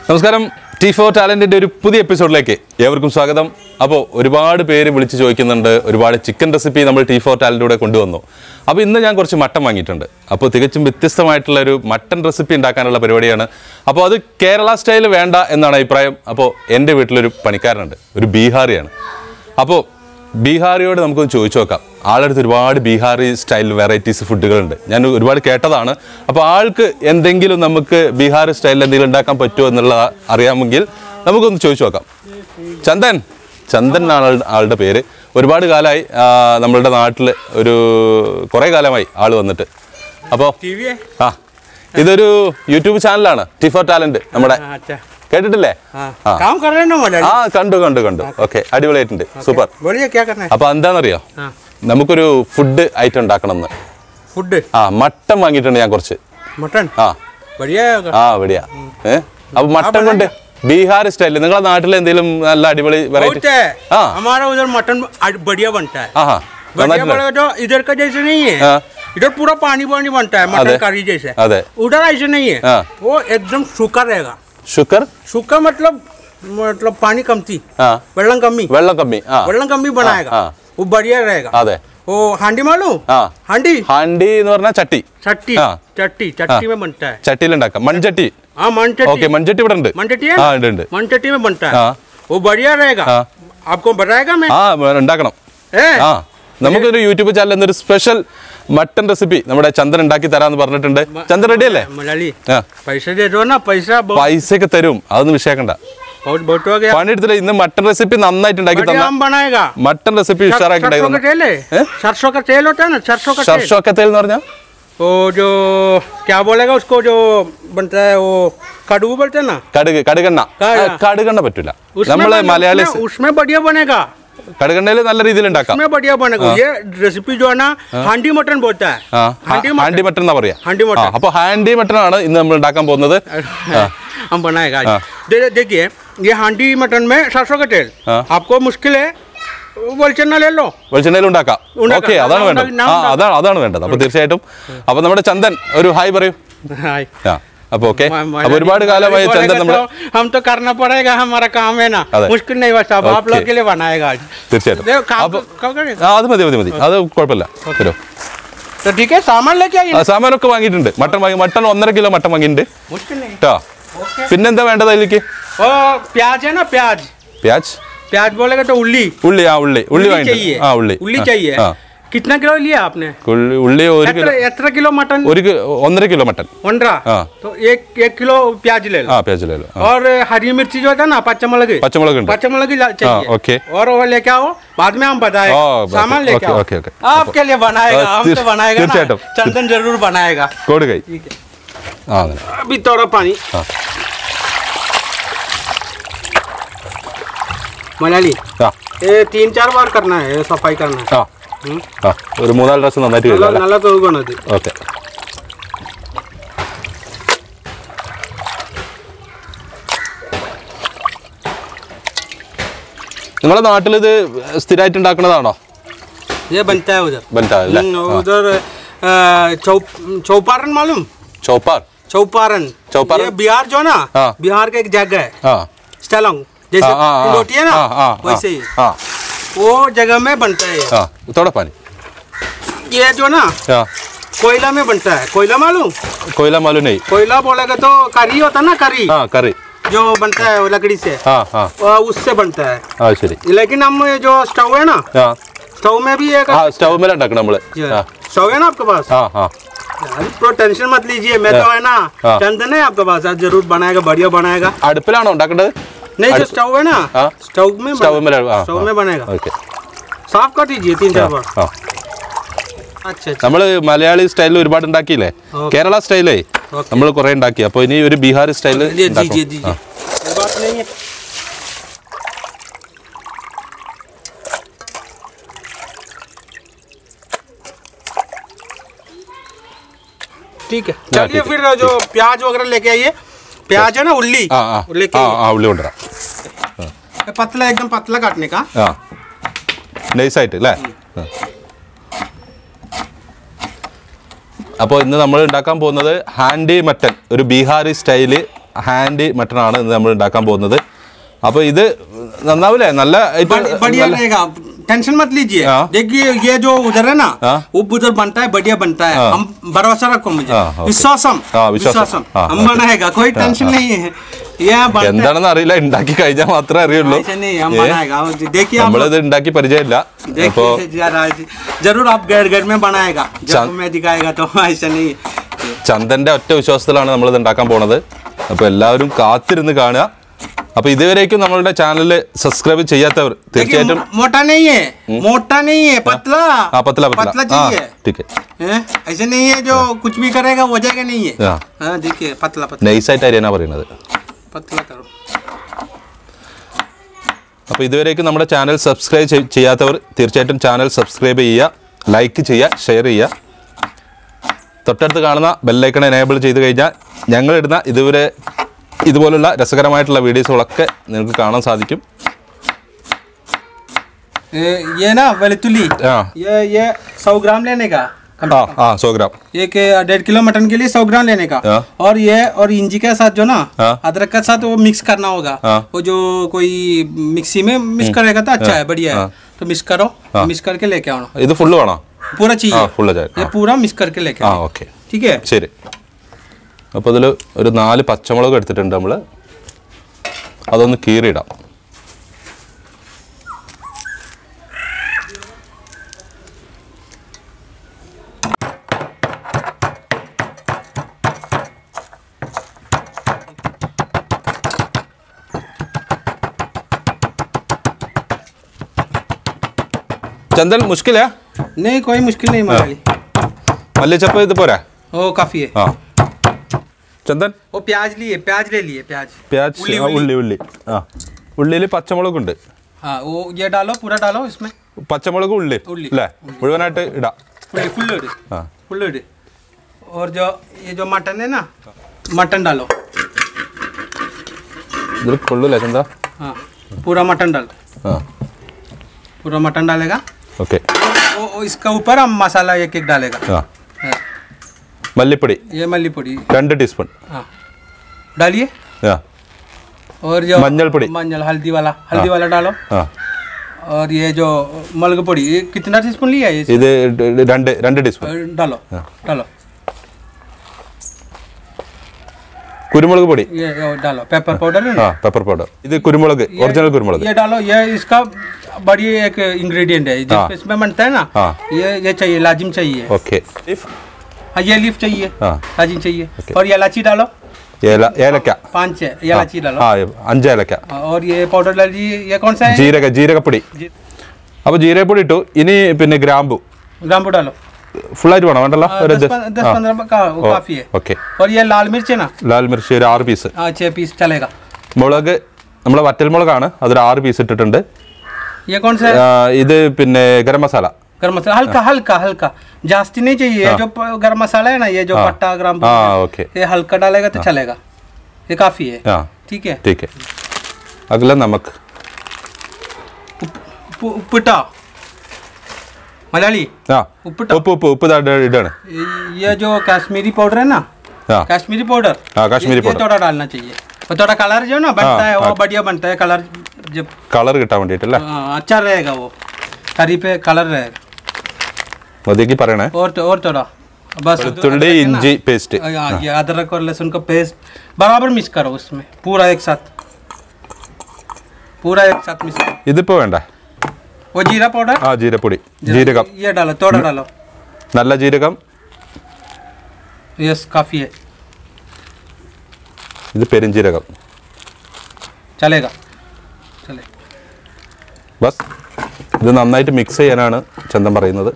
നമസ്കാരം T four ടാലന്റിന്റെ ഒരു പുതിയ എപ്പിസോഡിലേക്ക് ഏവർക്കും സ്വാഗതം അപ്പോൾ ഒരുപാട് പേര് വിളിച്ച് ചോദിക്കുന്നുണ്ട് ഒരുപാട് ചിക്കൻ റെസിപ്പി നമ്മൾ ടി ഫോർ ടാലന്റിലൂടെ കൊണ്ടുവന്നു അപ്പോൾ ഇന്ന് ഞാൻ കുറച്ച് മട്ടൻ വാങ്ങിയിട്ടുണ്ട് അപ്പോൾ തികച്ചും വ്യത്യസ്തമായിട്ടുള്ള ഒരു മട്ടൻ റെസിപ്പി ഉണ്ടാക്കാനുള്ള പരിപാടിയാണ് അപ്പോൾ അത് കേരള സ്റ്റൈൽ വേണ്ട എന്നാണ് അഭിപ്രായം അപ്പോൾ എൻ്റെ വീട്ടിലൊരു പണിക്കാരനുണ്ട് ഒരു ബീഹാറിയാണ് അപ്പോൾ ബീഹാറിയോട് നമുക്കൊന്ന് ചോദിച്ചു നോക്കാം ആളടുത്ത് ഒരുപാട് ബീഹാറി സ്റ്റൈൽ വെറൈറ്റീസ് ഫുഡുകളുണ്ട് ഞാൻ ഒരുപാട് കേട്ടതാണ് അപ്പോൾ ആൾക്ക് എന്തെങ്കിലും നമുക്ക് ബീഹാറി സ്റ്റൈലിൽ എന്തെങ്കിലും ഉണ്ടാക്കാൻ പറ്റുമോ എന്നുള്ള അറിയാമെങ്കിൽ നമുക്കൊന്ന് ചോദിച്ചു നോക്കാം ചന്ദൻ ചന്ദൻ എന്നാണ് ആളുടെ- ആളുടെ പേര് ഒരുപാട് കാലമായി ആ, നമ്മളുടെ നാട്ടിൽ ഒരു കുറേ കാലമായി ആൾ വന്നിട്ട് അപ്പോൾ टीवी है ആ ഇതൊരു യൂട്യൂബ് ചാനലാണ് ടിഫോ ടാലന്റ് നമ്മുടെ अच्छा കേട്ടിട്ടില്ലേ हाँ ആ. काम कर रहे हैं ना मलयाली ആ കണ്ടു കണ്ടു കണ്ടു ഓക്കെ അടിപൊളിയായിട്ടുണ്ട് സൂപ്പർ बोलिए क्या करना है അപ്പൊ എന്താണെന്നറിയോ हाँ നമുക്കൊരു ഫുഡ് ഐറ്റം ഉണ്ടാക്കണം എന്ന് फूड ആ മട്ടൻ വാങ്ങിയിട്ടുണ്ട് ഞാൻ കുറച്ച് मटन ആ बढ़िया है अगर। ആ എവിടെയാ ഏ അപ്പൊ മട്ടൻ കൊണ്ട് ബീഹാർ സ്റ്റൈല് നിങ്ങളെ നാട്ടിൽ എന്തെങ്കിലും നല്ല അടിപൊളി വെറൈറ്റി बहुत है हाँ। हमारा उधर मटन आज बढ़िया बनता है ആഹാ बढ़िया നന്നായിട്ടുണ്ട് बनेगा तो इधर का जैसे नहीं है हाँ। इधर पूरा पानी पानी बनता है अरे। मटन करी जैसे अरे। उधर ऐसे नहीं है हाँ। वो एकदम सूखा रहेगा ഷുഗർ सूखा मतलब मतलब पानी कमती ആ വെള്ളം കമ്മി വെള്ളം കമ്മി ആ വെള്ളം കമ്മി बनाएगा हाँ। वो बढ़िया रहेगा അതെ वो हांडी मालूम ആ हांडी ഹാൻഡി എന്ന് പറഞ്ഞാൽ ചട്ടി चट्टी हाँ। चट्टी चट्टी में बनता है ചട്ടിയിൽ ഉണ്ടാക്കാം മൺചട്ടി हाँ मन ഓക്കെ चट्टी മൺചട്ടി ഇവിടെ ഉണ്ട് मन चट्टी है ആ ना? ഉണ്ട് ഉണ്ട് मन चट्टी में बनता है हाँ। वो बढ़िया रहेगा हाँ। आपको बताएगा मैं ആ ഉണ്ടാക്കണം ए? ആ നമുക്കൊരു യൂട്യൂബ് ചാനൽ എന്നൊരു സ്പെഷ്യൽ മട്ടൻ റെസിപ്പി നമ്മുടെ ചന്ദ്രൻ ഉണ്ടാക്കി തരാന്ന് പറഞ്ഞിട്ടുണ്ട് ചന്ദ്രൻ റെഡി അല്ലേ मलाली ആ पैसे दे दो ना पैसा बहुत പൈസയൊക്കെ തരും അതൊന്നും വിഷയാക്കണ്ട बहुत बहुत हो गया പണിയെടുത്തില്ല ഇന്ന് മട്ടൻ റെസിപ്പി നന്നായിട്ട് ഉണ്ടാക്കി बढ़िया തന്ന हम बनाएगा മട്ടൻ റെസിപ്പി ഉഷാറാക്കി ഉണ്ടാക്കി सरसों का തന്ന तेल है हैं? सरसों का तेल होता है ना सरसों का तेल ഷർഷോക്കത്തേൽ എന്ന് പറഞ്ഞാൽ वो जो क्या बोलेगा उसको जो बनता है वो कड़ू बोलते हैं ना കടുക് കടുകെണ്ണ ആ, ആ, കടുകെണ്ണ പറ്റൂല उसमें നമ്മള് बने- മലയാളി उसमें- उसमें बढ़िया बनेगा കടുകെണ്ണയിൽ നല്ല രീതിയിൽ ഉണ്ടാക്കാം उसमें बढ़िया बनेगा ये रेसिपी जो है ना हांडी मटन बोलता है ആ हांडी ഹാൻഡി मटन മട്ടൻ എന്നാ പറയാ हांडी ആ मटन അപ്പൊ ഹാൻഡി മട്ടൺ ആണ് ഇന്ന് നമ്മൾ ഉണ്ടാക്കാൻ പോകുന്നത് हम बनाएगा आज। हाँ। दे- देखिए ये हांडी मटन में सरसों का तेल हाँ। आपको मुश्किल है വെളിച്ചെണ്ണ लो വെളിച്ചെണ്ണയിൽ ഉണ്ടാക്കാം ഉണ്ടാക്കാം. ഓക്കെ അതാണ് ഞാൻ വേണ്ടത് ഉണ്ടാക്കി- ആ ഞാൻ അതാണ് അതാണ് വേണ്ടത് അപ്പൊ തീർച്ചയായിട്ടും അപ്പൊ നമ്മുടെ ചന്ദൻ ഒരു ഹായ് പറയൂ हाय ആ അപ്പൊ ഓക്കെ म- म- അപ്പൊ ഒരുപാട് കാലമായി बोलेगा ചന്ദൻ നമ്മുടെ तो हम तो करना पड़ेगा हमारा काम है ना अरे। मुश्किल नहीं बस अब आप ओके। लोग के लिए बनाएगा आज തീർച്ചയായിട്ടും देखो काम അപ്പൊ कब करेगा ആ അത് മതി മതി മതി അത് കുഴപ്പമില്ല തരോ तो ठीक है सामान लेके आइए ആ സാമാനൊക്കെ വാങ്ങിയിട്ടുണ്ട് മട്ടൺ വാങ്ങി മട്ടൺ ഒന്നര കിലോ മട്ടൺ വാങ്ങിയിട്ടുണ്ട് मुश्किल नहीं കേട്ടോ ओके പിന്നെന്താ വേണ്ടത് അതിലേക്ക് ओ प्याज है ना प्याज പ്യാജ് प्याज बोलेगा तो उल्ली ഉള്ളി ആ ഉള്ളി ഉള്ളി വാങ്ങിയിട്ടുണ്ട് चाहिए ആ ഉള്ളി उल्ली ആ, चाहिए ആ कितना किलो लिया आपने ഉള്ളി ഉള്ളി ഒരു കിലോ एत्र एत्र किलो मटन ഒരു കി- ഒന്നര കിലോ മട്ടൺ पंद्रह हाँ। तो एक एक किलो प्याज ले लो ആ പ്യാജ് കിലോ ആ. और हरी मिर्ची जो होता है ना पचमलग പച്ചമുളക് ഉണ്ട് पचमलग ला- चाहिए हाँ, ओके। और वो लेके आओ बाद में हम बताएगा हाँ, बात- सामान लेके ओके, आओ ओके, ओके। आपके लिए बनाएगा हाँ, हम तीर- तो बनाएगा ना तीर्चाटम। चंदन जरूर बनाएगा കോട് കൈ ठीक है ആ അങ്ങനെ अभी थोड़ा पानी हाँ। मलाली ആ ये तीन चार बार करना है ये सफाई करना है ആ हम्म? ആ ഒരു മൂന്നാല് പ്രാവശ്യം നന്നായിട്ട് നല്ല കഴിക്കാം നല്ല കഴുകണത് ഓക്കെ നിങ്ങളെ നാട്ടിൽ ഇത് സ്ഥിരമായിട്ട് ഉണ്ടാക്കുന്നതാണോ ये बनता है उधर ബൻറ്റാ അല്ലേ हम्म, उधर अ, चौ चौपारण मालूम ചോപ്പാർ चौपारण चौपारण? ये बिहार जो है ना हाँ। बिहार का एक जगह है ആ स्टेलोंग जैसे हाँ, हाँ, हाँ, रोटी है ना हाँ, हाँ, वैसे ही ആ वो जगह में बनता है ये। ആ തോടെ പാനി ये जो ना ആ कोयला में बनता है कोयला मालूम കൊയില മാലുനൈ कोयला बोलेगा तो करी होता है ना करी ആ കറി जो बनता है वो लकड़ी से ആ ആ वो उससे बनता है ആ ശരി लेकिन हम ये जो स्टोव है ना ആ स्टोव में भी एक ആ സ്റ്റൗ മേലെ ഉണ്ടാക്കണം നമ്മള് ആ स्टोव है ना आपके पास ആ ആ अरे तो टेंशन मत लीजिए मैं तो है ना हाँ। चंदन है आपके पास आज जरूर बनाएगा बढ़िया बनाएगा അടുപ്പിലാണോ ഉണ്ടാക്കേണ്ടത് नहीं जो अरे- स्टोव है ना हाँ। स्टोव में സ്റ്റൗ बना- മേലെ ആ स्टोव में बनेगा ഓക്കെ साफ कर दीजिए तीन चार बार ആ अच्छा अच्छा നമ്മള് മലയാളി സ്റ്റൈലിൽ ഒരുപാട് ഉണ്ടാക്കിയില്ലേ ഓക്കേ. കേരള സ്റ്റൈലേ ഓക്കേ. നമ്മൾ കുറെ ഉണ്ടാക്കി അപ്പൊ ഇനി ഒരു ബീഹാറി സ്റ്റൈല് दीजिए दीजिए दीजिए कोई बात नहीं है ठीक है चलिए ठीक है, फिर जो प्याज वगैरह लेके आइए प्याज है ना उल्ली ആ ആ वो लेके ആ आइए ആ ഉള്ളി കൊണ്ടുവരാം ये पतला एकदम पतला काटने का ആ നൈസായിട്ട് അല്ലേ അപ്പോൾ ഇന്ന് നമ്മൾ ഉണ്ടാക്കാൻ പോകുന്നത് ഹാൻഡി മട്ടൻ ഒരു ബീഹാറി സ്റ്റൈല് ഹാൻഡ് മട്ടനാണ് ഇന്ന് നമ്മൾ ഉണ്ടാക്കാൻ പോകുന്നത് അപ്പോൾ ഇത് നന്നാവില്ലേ നല്ല item- बड़- बढ़िया നല്ല- रहेगा टेंशन मत लीजिए हाँ। देखिए ये जो उधर है ना हाँ। वो उधर बनता है बढ़िया बनता है हाँ। हम भरोसा रखो मुझे हाँ, ओके। विश्वासम हाँ, विश्वासम। विश्वासम हाँ, हम हाँ। बनाएगा कोई टेंशन नहीं है ये बनता है എന്താണെന്ന് അറിയില്ല ഉണ്ടാക്കി കഴിഞ്ഞാൽ മാത്രമേ അറിയുള്ളൂ ऐसे नहीं हम ഏ? बनाएगा देखिए आप നമ്മളിത് ഉണ്ടാക്കി പരിചയമില്ല അപ്പോൾ देखिए जरा जरूर आप घर घर में बनाएगा जब चल। मैं दिखाएगा तो ऐसा नहीं ചന്ദന്റെ ഒറ്റ വിശ്വാസത്തിലാണ് നമ്മളിത് ഉണ്ടാക്കാൻ പോണത് അപ്പോൾ എല്ലാവരും കാത്തിരുന്ന് കാണുക അപ്പോൾ ഇതുവരേക്കും നമ്മളുടെ ചാനൽ സബ്സ്ക്രൈബ് ചെയ്യാത്തവർ देखिए തീർച്ചയായിട്ടും मो- मोटा नहीं है मोटा नहीं है पतला ആ പത്തല പത്തല पतला ആ चाहिए ടീക്ക് हैं? ऐसे नहीं है जो कुछ भी करेगा हो जाएगा नहीं है हाँ। हाँ देखिए पतला पतला നൈസായിട്ട് അരിയാനാ പറയുന്നത് पतला करो അപ്പോൾ ഇതുവരേക്കും നമ്മുടെ ചാനൽ സബ്സ്ക്രൈബ് ചെയ്- ചെയ്യാത്തവർ തീർച്ചയായിട്ടും ചാനൽ സബ്സ്ക്രൈബ് ചെയ്യുക ലൈക്ക് ചെയ്യുക ഷെയർ ചെയ്യുക തൊട്ടടുത്ത് കാണുന്ന ബെല്ലൈക്കൺ എനേബിൾ ചെയ്ത് കഴിഞ്ഞാൽ ഞങ്ങളിടുന്ന ഇതുവരെ ഇതുപോലുള്ള രസകരമായിട്ടുള്ള വീഡിയോസുകളൊക്കെ നിങ്ങൾക്ക് കാണാൻ സാധിക്കും ये ये ना वेलतुली ആ ये ये सौ ग्राम लेने का कम ആ ആ സോ ഗ്രാം एक डेढ़ किलो मटन के लिए सौ ग्राम लेने का हाँ। और ये और इंजी के साथ जो ना हाँ। अदरक के साथ वो मिक्स करना होगा हाँ। वो जो कोई मिक्सी में मिक्स करेगा तो अच्छा है बढ़िया है हाँ। तो मिक्स करो मिक्स करके लेके आओ ഇത് ഫുള്ള് വേണോ पूरा ആ चाहिए ഫുള്ള് ചായ ये पूरा मिक्स करके लेके ആ आओ ഓക്കെ ठीक है ശരി അപ്പോൾ ഇതിൽ ഒരു നാല് പച്ചമുളക് എടുത്തിട്ടുണ്ട് നമ്മൾ അതൊന്ന് കീറിയിടാം ചന്ദൻ മുഷ്കിലാ नहीं कोई मुश्किल नहीं मलाली മല്ലിച്ചപ്പ് ഇത് പോരാ वो काफी है ആ ചന്ദൻ वो प्याज लिए प्याज ले लिए प्याज പ്യാജ് ഉള്ളി, ആ, ഉള്ളി ഉള്ളി ആ ഉള്ളിയിൽ പച്ചമുളകുണ്ട് हाँ वो ये डालो पूरा डालो इसमें പച്ചമുളക് ഉള്ളി ഉള്ളി. അല്ലേ മുഴുവനായിട്ട് ഇടാം फुल फुल लोड ആ फुल लोड और जो ये जो मटन है ना मटन डालो ഇതിൽ കൊള്ളൂല ചന്ത हाँ पूरा मटन डालो ആ पूरा मटन डालेगा ഓക്കെ वो, वो इसका ऊपर हम मसाला एक एक डालेगा ആ हाँ, മല്ലിപ്പൊടി ये मल्ली पोड़ी രണ്ട് ടീസ്പൂൺ हाँ डालिए ആ और जो मंजल पोड़ी। मंजल हल्दी वाला हल्दी वाला डालो ആ और ये जो मलग पोड़ी ये कितना टीस्पून लिया है ये ഇത് ड- രണ്ട് രണ്ട് ടീസ്പൂൺ और डालो डालो കുരുമുളക് പൊടി ये वो डालो पेपर पाउडर है ആ ना പെപ്പർ പൗഡർ ഇത് കുരുമുളക് ഒറിജിനൽ കുരുമുളക് ये डालो ये इसका बड़ी एक इंग्रेडिएंट है जिस इसमें बनता है ना हाँ। ये ये चाहिए लाजिम चाहिए ഓക്കെ हाँ ये लीफ चाहिए हाँ। लाजिम चाहिए और ये इलायची डालो ഏല ഏലക്ക पाँच है ये इलायची डालो ആ അഞ്ച് ഏലക്ക और ये पाउडर डालिए ये कौन सा है ജീരക ജീരകപ്പൊടി जी- അപ്പോൾ ജീരകപ്പൊടി ഇട്ടു ഇനി പിന്നെ ഗ്രാമ്പു ग्राम्बू डालो ഫുള്ളായിട്ട് വേണം വേണ്ടല്ലോ हाँ, ഒരു दस पं- दस पंद्रह का वो काफी है ഓക്കെ और ये लाल मिर्च है ना ലാൽ മിർച്ചി ഒരു ആറ് പീസ് हाँ छः पीस चलेगा മുളക് നമ്മൾ വറ്റൽമുളകാണ് അതൊരു ആറ് പീസ് ഇട്ടിട്ടുണ്ട് ये कौन सा है ആ, ഇത് പിന്നെ ഗരം മസാല गरम मसाला हल्का हल्का हल्का जास्ती नहीं चाहिए ये जो प- गरम मसाला है ना ये जो पट्टा ग्राम ആ ഓക്കെ ये हल्का डालेगा तो चलेगा ये काफी है ആ ठीक है ठीक है अगला नमक उप- उप्पिटा मलयाली ആ ഉപ്പിട്ടോ? ഉപ്പ് ഉപ്പ് ഉപ്പ് ദാ ഇട- ഇടാണ് ये जो कश्मीरी पाउडर है ना ആ कश्मीरी पाउडर हाँ, कश्मीरी ये, ये पाउडर। थोड़ा डालना चाहिए वो थोड़ा कलर जो ना बनता हाँ, है वो हाँ। बढ़िया बनता है कलर जब കളർ കിട്ടാൻ വേണ്ടിയിട്ടല്ലേ हाँ, अच्छा रहेगा वो करी पे कलर रहेगा മതിയേക്ക് പറയണേ और तो और थोड़ा बस വെളുത്തുള്ളി ഇഞ്ചി പേസ്റ്റ് हाँ, ये अदरक और लहसुन का पेस्ट बराबर मिक्स करो उसमें पूरा एक साथ पूरा एक साथ मिक्स करो ഇതിപ്പോ വേണ്ട वो जीरा पाउडर ആ ജീരപ്പൊടി ജീരകം ये डालो थोड़ा डालो നല്ല ജീരകം यस काफ़ी है ഇത് പെരുംജീരകം चलेगा चले ബസ് ഇത് നന്നായിട്ട് മിക്സ് ചെയ്യാനാണ് ചന്തം പറയുന്നത്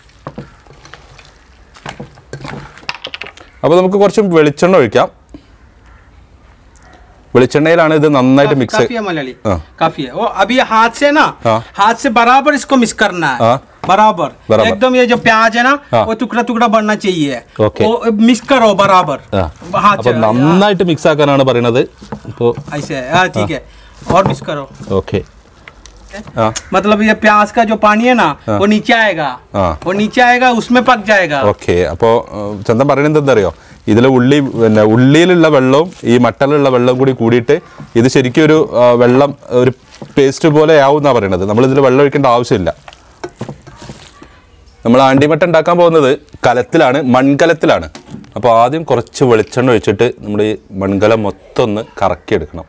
അപ്പോൾ നമുക്ക് കുറച്ച് വെളിച്ചെണ്ണ ഒഴിക്കാം വെളിച്ചെണ്ണയിലാണ് ഇത് നന്നായിട്ട് മിക്സ് काफी है मलयाली हाँ। काफी है वो अभी हाथ से ना हाँ। हाथ से बराबर इसको मिक्स करना है हाँ। बराबर बराबर। एकदम ये जो प्याज है ना हाँ। वो टुकड़ा टुकड़ा बनना चाहिए ओके। वो मिक्स करो बराबर ആ हाथ അപ്പോൾ से നന്നായിട്ട് മിക്സ് ആക്കാനാണ് പറയുന്നത് ഇപ്പോൾ ऐसे है हाँ ठीक है और मिक्स करो ഓക്കെ ആ मतलब ये प्याज का जो पानी है ना हाँ। वो नीचे आएगा हाँ। वो नीचे आएगा उसमें पक जाएगा ഓക്കെ അപ്പോൾ ചന്തം പറയുന്നത് എന്താ അറിയോ ഇതിലെ ഉള്ളി പിന്നെ ഉള്ളിയിലുള്ള വെള്ളവും ഈ മട്ടലിലുള്ള വെള്ളവും കൂടി കൂടിയിട്ട് ഇത് ശരിക്കും ഒരു ആ, വെള്ളം ഒരു പേസ്റ്റ് പോലെ ആവും എന്നാണ് പറയണത് നമ്മളിതിൽ വെള്ളം ഒഴിക്കേണ്ട ആവശ്യമില്ല നമ്മൾ ആണ്ടിമട്ട ഉണ്ടാക്കാൻ പോകുന്നത് കലത്തിലാണ് മൺകലത്തിലാണ് അപ്പോൾ ആദ്യം കുറച്ച് വെളിച്ചെണ്ണ ഒഴിച്ചിട്ട് നമ്മൾ ഈ മൺകലം മൊത്തം ഒന്ന് കറക്കിയെടുക്കണം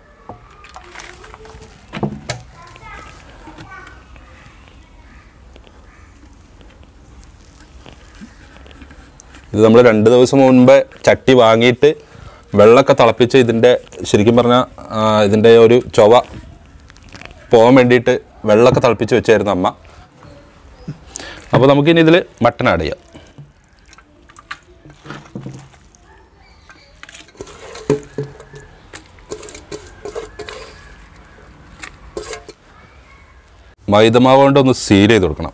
ഇത് നമ്മൾ രണ്ട് ദിവസം മുൻപേ ചട്ടി വാങ്ങിയിട്ട് വെള്ളമൊക്കെ തിളപ്പിച്ച് ഇതിൻ്റെ ശരിക്കും പറഞ്ഞാൽ ഇതിൻ്റെ ഒരു ചൊവ പോകാൻ വേണ്ടിയിട്ട് വെള്ളമൊക്കെ തിളപ്പിച്ച് വെച്ചായിരുന്നു അമ്മ അപ്പോൾ നമുക്കിനി ഇതിൽ മട്ടൺ ആഡ് ചെയ്യാം മൈദമാവ് കൊണ്ട് ഒന്ന് സീൽ ചെയ്ത് കൊടുക്കണം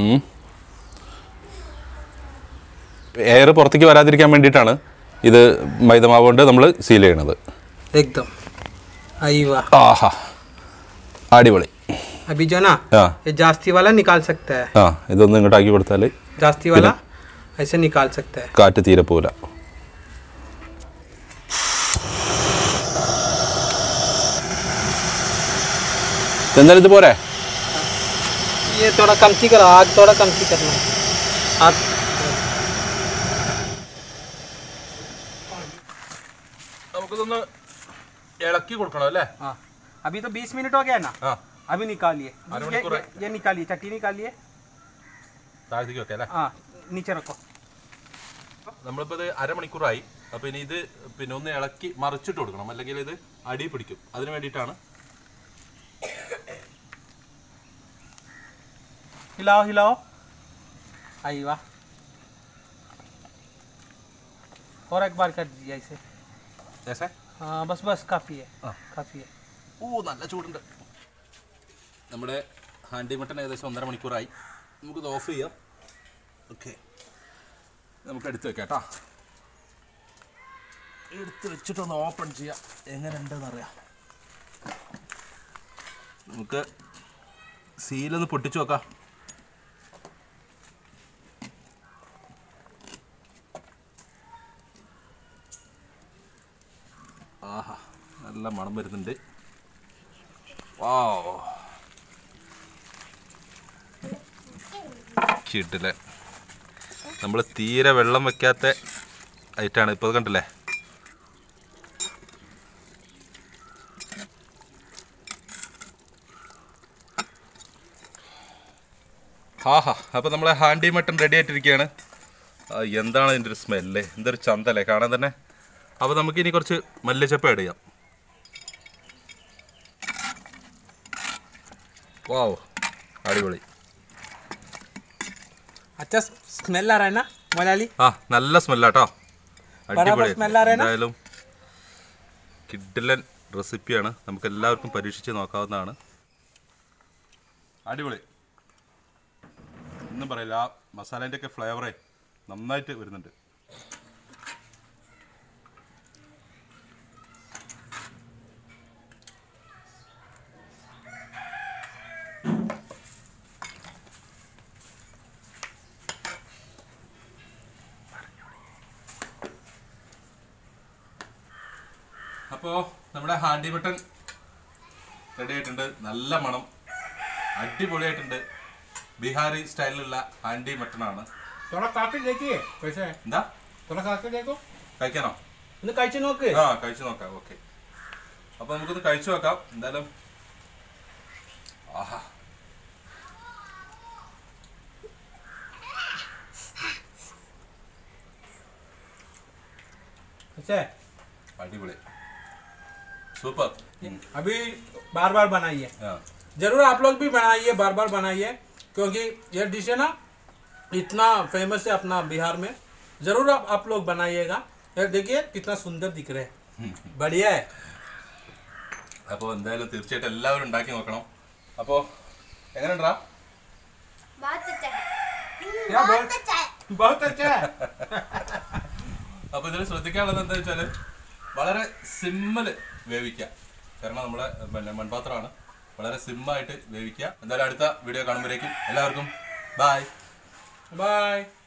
എയർ പുറത്തേക്ക് വരാതിരിക്കാൻ വേണ്ടിയിട്ടാണ് ഇത് മൈദമാവ് കൊണ്ട് നമ്മൾ സീൽ ചെയ്യണത് एकदम आई वाह ആഹാ അടിപൊളി अभी जो ना ആ ये जास्ती वाला निकाल सकता है ആ ഇതൊന്ന് ഇങ്ങോട്ടാക്കി കൊടുത്താൽ जास्ती वाला ऐसे निकाल सकता है കാറ്റ് തീരെ പോല എന്നാലും ഇത് പോരെ ये थोड़ा कमती करो आग थोड़ा कमती करना है आग നമുക്കിതൊന്ന് ഇളക്കി കൊടുക്കണം അല്ലേ हाँ अभी तो 20 मिनट हो गया ना ആ अभी निकालिए आधा ये, मणिक्കൂർ ये, ये निकालिए चट्टी निकालिए താഴത്തേക്ക് വെക്കാം അല്ലേ हाँ नीचे रखो നമ്മളിപ്പോൾ ഇത് അരമണിക്കൂറായി അപ്പോൾ ഇനി ഇത് പിന്നെ ഒന്ന് ഇളക്കി മറിച്ചിട്ട് കൊടുക്കണം അല്ലെങ്കിൽ ഇത് അടി പിടിക്കും അതിന് വേണ്ടിയിട്ടാണ് हिलाओ हिलाओ आई वाह और एक बार कर दीजिए ऐसे ഏസേ हाँ बस बस काफ़ी है हाँ। काफ़ी है ഓ നല്ല ചൂടുണ്ട് നമ്മുടെ ഹാൻഡി മട്ടൺ ഏകദേശം ഒന്നര മണിക്കൂറായി നമുക്കിത് ഓഫ് ചെയ്യാം ഓക്കെ നമുക്ക് എടുത്ത് വെക്കാം കേട്ടോ എടുത്ത് വെച്ചിട്ടൊന്ന് ഓപ്പൺ ചെയ്യാം എങ്ങനെ ഉണ്ടെന്ന് അറിയാം നമുക്ക് സീലൊന്ന് പൊട്ടിച്ചു നോക്കാം ആഹാ നല്ല മണം വരുന്നുണ്ട് വാവ് കിട്ടില്ല നമ്മൾ തീരെ വെള്ളം വെക്കാത്ത ഐറ്റാണ് ഇപ്പോൾ കണ്ടില്ലേ ആഹാ അപ്പോൾ നമ്മളെ ഹാൻഡി മട്ടൺ റെഡി ആയിട്ടിരിക്കുകയാണ് ആ, എന്താണ് ഇതിൻ്റെ ഒരു സ്മെല്ല് എന്തൊരു ചന്തല്ലേ കാണാൻ തന്നെ അപ്പോൾ നമുക്ക് ഇനി കുറച്ച് മല്ലിച്ചപ്പ് ആഡ് ചെയ്യാം വാവ് അടിപൊളി अच्छा स्मेल आ रहा है ना मलाली ആ നല്ല സ്മെല്ലാട്ടോ അടിപൊളി smell ആ രേന? എന്തായാലും കിഡിലൻ റെസിപ്പിയാണ് നമുക്ക് എല്ലാവർക്കും പരീക്ഷിച്ച് നോക്കാവുന്നതാണ് അടിപൊളി ഒന്നും പറയില്ല ആ മസാലേൻ്റെ ഒക്കെ ഫ്ലേവറേ നന്നായിട്ട് വരുന്നുണ്ട് അപ്പോൾ നമ്മുടെ ഹാൻഡി മട്ടൺ റെഡി ആയിട്ടുണ്ട് നല്ല മണം അടിപൊളിയായിട്ടുണ്ട് ബീഹാറി സ്റ്റൈലിലുള്ള ഹാൻഡി മട്ടൺ ആണ് थोड़ा काफी देखिए कैसे है എന്താ थोड़ा खा के देखो കഴിക്കാനോ ഒന്ന് കഴിച്ചു നോക്ക് ആ കഴിച്ചു നോക്കാം ഓക്കെ അപ്പോൾ നമുക്കൊന്ന് കഴിച്ചു നോക്കാം എന്തായാലും ആഹാ कैसे है അടിപൊളി സൂപ്പർ अभी बार बार बनाइए ആ जरूर आप लोग भी बनाइए बार बार बनाइए क्योंकि ये डिश है ना इतना फेमस है अपना बिहार में जरूर आप, आप लोग बनाइएगा ये देखिए कितना सुंदर दिख रहे हैं बढ़िया है അപ്പോൾ എന്തായാലും തീർച്ചയായിട്ടും എല്ലാവരും ഉണ്ടാക്കി നോക്കണം അപ്പോൾ എങ്ങനെയുണ്ടാ बहुत अच्छा है क्या बोल बहुत अच्छा है बहुत अच्छा है അപ്പോൾ ഇതിൽ ശ്രദ്ധിക്കാനുള്ളത് എന്താ വെച്ചാൽ വളരെ സിമ്മിൽ വേവിക്കുക കാരണം നമ്മുടെ പിന്നെ മൺപാത്രമാണ് വളരെ സിമ്മായിട്ട് വേവിക്കുക എന്തായാലും അടുത്ത വീഡിയോ കാണുമ്പോഴേക്കും എല്ലാവർക്കും ബായ് बाय